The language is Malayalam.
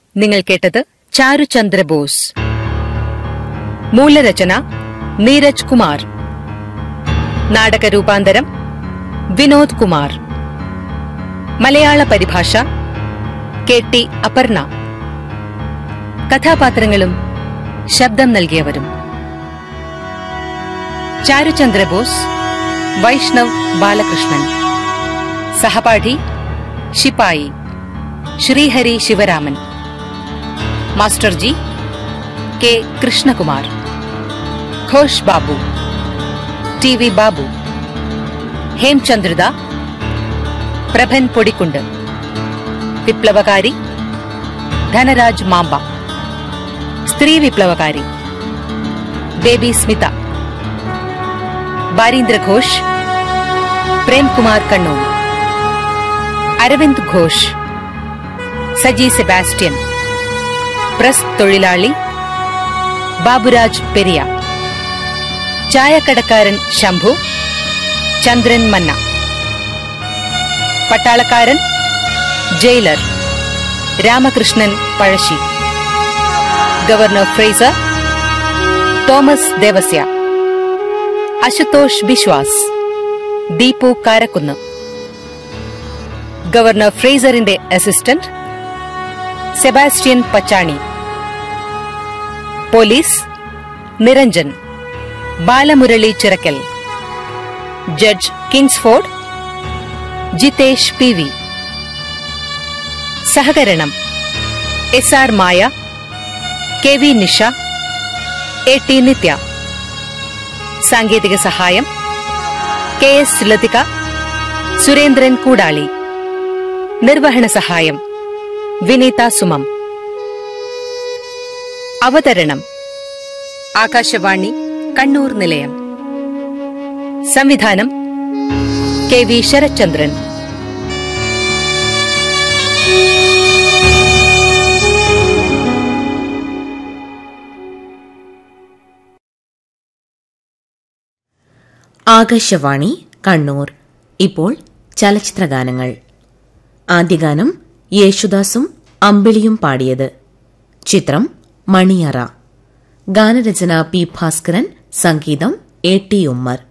നിങ്ങൾ കേട്ടത് ചാരുചന്ദ്ര ബോസ് മൂലരചന നീരജ് കുമാർ നാടക രൂപാന്തരം വിനോദ് കുമാർ മലയാള പരിഭാഷ കെ ടി അപർണ കഥാപാത്രങ്ങളും ശബ്ദം നൽകിയവരും ചാരുചന്ദ്ര ബോസ് വൈഷ്ണവ് ബാലകൃഷ്ണൻ സഹപാഠി ശിപായി Sreehari Sivaraman master G K Krishnakumar Ghosh Babu T V Babu ഹേംചന്ദ്രദ പ്രഭൻ പൊടിക്കുണ്ട് വിപ്ലവകാരി ധനരാജ് മാമ്പ സ്ത്രീ വിപ്ലവകാരി ബേബി സ്മിത ബാരീന്ദ്ര ഘോഷ് പ്രേംകുമാർ കണ്ണൂർ അരവിന്ദ് ഘോഷ് സജി സെബാസ്റ്റ്യൻ പ്രസ് തൊഴിലാളി ബാബുരാജ് പെരിയ ചായക്കടക്കാരൻ ശംഭു ചന്ദ്രൻ മന്ന പട്ടാളക്കാരൻ jailer Ramakrishnan Pazhassi governor Fraser Thomas Devasya Ashutosh Biswas Deepu Karakkunnu governor ഫ്രേസറിന്റെ assistant Sebastian Pachani police Niranjan Balamurali Chirakkal judge Kingsford Jithesh P V സഹകരണം S R Maya K V Nisha A T Nithya സാങ്കേതിക സഹായം കെ എസ് ലതിക സുരേന്ദ്രൻ കൂടാളി നിർവഹണ സഹായം വിനീത സുമം അവതരണം ആകാശവാണി കണ്ണൂർ നിലയം സംവിധാനം കെ വി ശരത്ചന്ദ്രൻ ആകാശവാണി കണ്ണൂർ ഇപ്പോൾ ചലച്ചിത്രഗാനങ്ങൾ ആദ്യഗാനം യേശുദാസും അമ്പിളിയും പാടിയത് ചിത്രം മണിയറ ഗാനരചന പി ഭാസ്കരൻ സംഗീതം എ ടി ഉമ്മർ